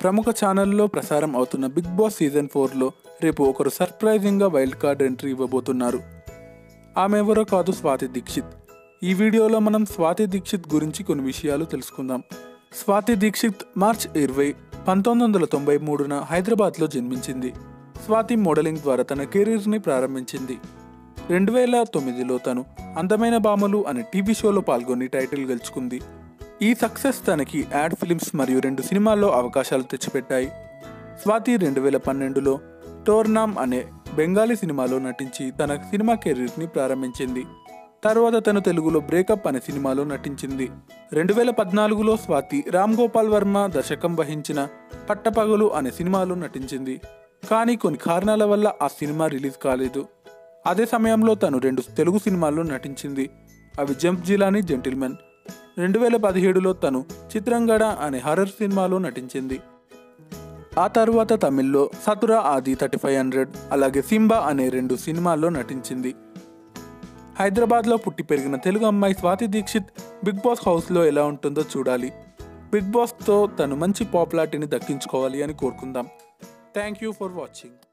ప్రముఖ ఛానల్లో ప్రసారం అవుతున్న బిగ్ బాస్ సీజన్ ఫోర్లో రేపు ఒకరు సర్ప్రైజింగ్గా వైల్డ్ కార్డ్ ఎంట్రీ ఇవ్వబోతున్నారు ఆమె ఎవరో కాదు స్వాతి దీక్షిత్ ఈ వీడియోలో మనం స్వాతి దీక్షిత్ గురించి కొన్ని విషయాలు తెలుసుకుందాం స్వాతి దీక్షిత్ మార్చ్ ఇరవై పంతొమ్మిది వందల తొంభై మూడున హైదరాబాద్లో జన్మించింది స్వాతి మోడలింగ్ ద్వారా తన కెరీర్ని ప్రారంభించింది రెండు వేల తొమ్మిదిలో తను అందమైన బామలు అనే టీవీ షోలో పాల్గొని టైటిల్ గెలుచుకుంది ఈ సక్సెస్ తనకి యాడ్ ఫిలిమ్స్ మరియు రెండు సినిమాల్లో అవకాశాలు తెచ్చిపెట్టాయి స్వాతి రెండు వేల పన్నెండులో టోర్నామ్ అనే బెంగాలీ సినిమాలో నటించి తన సినిమా కెరీర్ని ప్రారంభించింది తర్వాత తను తెలుగులో బ్రేకప్ అనే సినిమాలో నటించింది రెండు వేల పద్నాలుగులో స్వాతి రామ్ గోపాల్ వర్మ దర్శకం వహించిన పట్టపగలు అనే సినిమాలో నటించింది కానీ కొన్ని కారణాల వల్ల ఆ సినిమా రిలీజ్ కాలేదు అదే సమయంలో తను రెండు తెలుగు సినిమాల్లో నటించింది అవి జంప్ జిలాని జెంటిల్మెన్ రెండు వేల పదిహేడులో తను చిత్రంగడ అనే హర్రర్ సినిమాలో నటించింది ఆ తర్వాత తమిళ్లో సతురా ఆది థర్టీ ఫైవ్ హండ్రెడ్ అలాగే సింబా అనే రెండు సినిమాల్లో నటించింది హైదరాబాద్లో పుట్టి పెరిగిన తెలుగు అమ్మాయి స్వాతి దీక్షిత్ బిగ్ బాస్ హౌస్లో ఎలా ఉంటుందో చూడాలి బిగ్ బాస్తో తను మంచి పాపులారిటీని దక్కించుకోవాలి అని కోరుకుందాం థ్యాంక్ యూ ఫర్ వాచింగ్